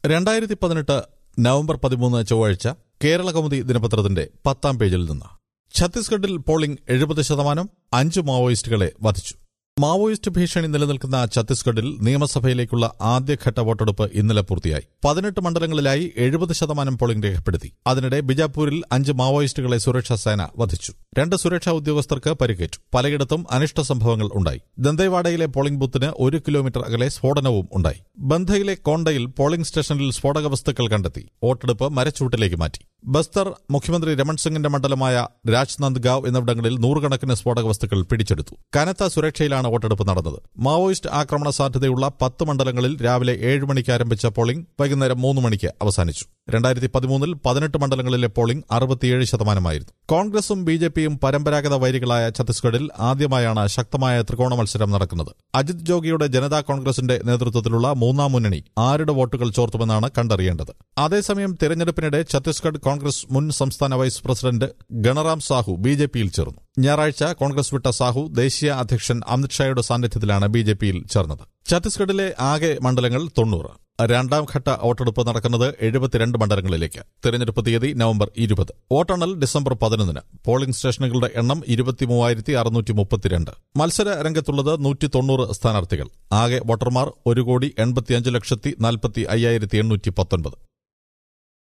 രണ്ടായിരത്തി പതിനെട്ട് നവംബർ പതിമൂന്ന് ചൊവ്വാഴ്ച കേരള കൗമുദി ദിനപത്രത്തിന്റെ പത്താം പേജിൽ നിന്ന് ഛത്തീസ്ഗഡിൽ പോളിംഗ് എഴുപത് ശതമാനം അഞ്ച് മാവോയിസ്റ്റുകളെ വധിച്ചു മാവോയിസ്റ്റ് ഭീഷണി നിലനിൽക്കുന്ന ഛത്തീസ്ഗഡിൽ നിയമസഭയിലേക്കുള്ള ആദ്യഘട്ട വോട്ടെടുപ്പ് ഇന്നലെ പൂർത്തിയായി പതിനെട്ട് മണ്ഡലങ്ങളിലായി എഴുപത് ശതമാനം പോളിംഗ് രേഖപ്പെടുത്തി അതിനിടെ ബിജാപൂരിൽ അഞ്ച് മാവോയിസ്റ്റുകളെ സുരക്ഷാ സേന വധിച്ചു രണ്ട് സുരക്ഷാ ഉദ്യോഗസ്ഥർക്ക് പരിക്കേറ്റു പലയിടത്തും അനിഷ്ട സംഭവങ്ങൾ ഉണ്ടായി ദന്തേവാഡയിലെ പോളിംഗ് ബൂത്തിന് ഒരു കിലോമീറ്റർ അകലെ സ്ഫോടനവും ഉണ്ടായി ബന്ധയിലെ കോണ്ടയിൽ പോളിംഗ് സ്റ്റേഷനിൽ സ്ഫോടക വസ്തുക്കൾ കണ്ടെത്തി വോട്ടെടുപ്പ് മരച്ചൂട്ടിലേക്ക് മാറ്റി ബസ്തർ മുഖ്യമന്ത്രി രമൺ സിംഗിന്റെ മണ്ഡലമായ രാജ്നന്ദ് ഗാവ് എന്നിവിടങ്ങളിൽ നൂറുകണക്കിന് സ്ഫോടക വസ്തുക്കൾ പിടിച്ചെടുത്തു കനത്ത സുരക്ഷയിലാണ് വോട്ടെടുപ്പ് നടന്നത് മാവോയിസ്റ്റ് ആക്രമണ സാധ്യതയുള്ള പത്ത് മണ്ഡലങ്ങളിൽ രാവിലെ ഏഴ് മണിക്ക് ആരംഭിച്ച പോളിംഗ് വൈകുന്നേരം മൂന്ന് മണിക്ക് അവസാനിച്ചു രണ്ടായിരത്തി പതിമൂന്നിൽ പതിനെട്ട് മണ്ഡലങ്ങളിലെ പോളിംഗ് അറുപത്തിയേഴ് ശതമാനമായിരുന്നു കോൺഗ്രസും ബി ജെ പിയും പരമ്പരാഗത വൈരികളായ ഛത്തീസ്ഗഡിൽ ആദ്യമായാണ് ശക്തമായ ത്രികോണ മത്സരം നടക്കുന്നത് അജിത് ജോഗിയുടെ ജനതാ കോൺഗ്രസിന്റെ നേതൃത്വത്തിലുള്ള മൂന്നാം മുന്നണി ആരുടെ വോട്ടുകൾ ചോർത്തുമെന്നാണ് കണ്ടറിയേണ്ടത് അതേസമയം തെരഞ്ഞെടുപ്പിനിടെ ഛത്തീസ്ഗഡ് കോൺഗ്രസ് മുൻ സംസ്ഥാന vice president Ganaram Sahu B J പിയിൽ ചേർന്നു ഞായറാഴ്ച കോൺഗ്രസ് വിട്ട സാഹു ദേശീയ അധ്യക്ഷൻ അമിത്ഷായുടെ സാന്നിധ്യത്തിലാണ് ബി ജെ പിയിൽ ചേർന്നത് ഛത്തീസ്ഗഡിലെ ആകെ മണ്ഡലങ്ങൾ തൊണ്ണൂറ് രണ്ടാം ഘട്ട വോട്ടെടുപ്പ് നടക്കുന്നത് എഴുപത്തിരണ്ട് മണ്ഡലങ്ങളിലേക്ക് തെരഞ്ഞെടുപ്പ് തീയതി നവംബർ ഇരുപത് വോട്ടെണ്ണൽ ഡിസംബർ പതിനൊന്നിന് പോളിംഗ് സ്റ്റേഷനുകളുടെ എണ്ണം ഇരുപത്തിമൂവായിരത്തി അറുന്നൂറ്റി മുപ്പത്തിരണ്ട് മത്സര രംഗത്തുള്ളത് നൂറ്റി തൊണ്ണൂറ് സ്ഥാനാർത്ഥികൾ ആകെ വോട്ടർമാർ ഒരു കോടി എൺപത്തിയഞ്ച് ലക്ഷത്തി നാൽപ്പത്തി അയ്യായിരത്തി എണ്ണൂറ്റി പത്തൊൻപത്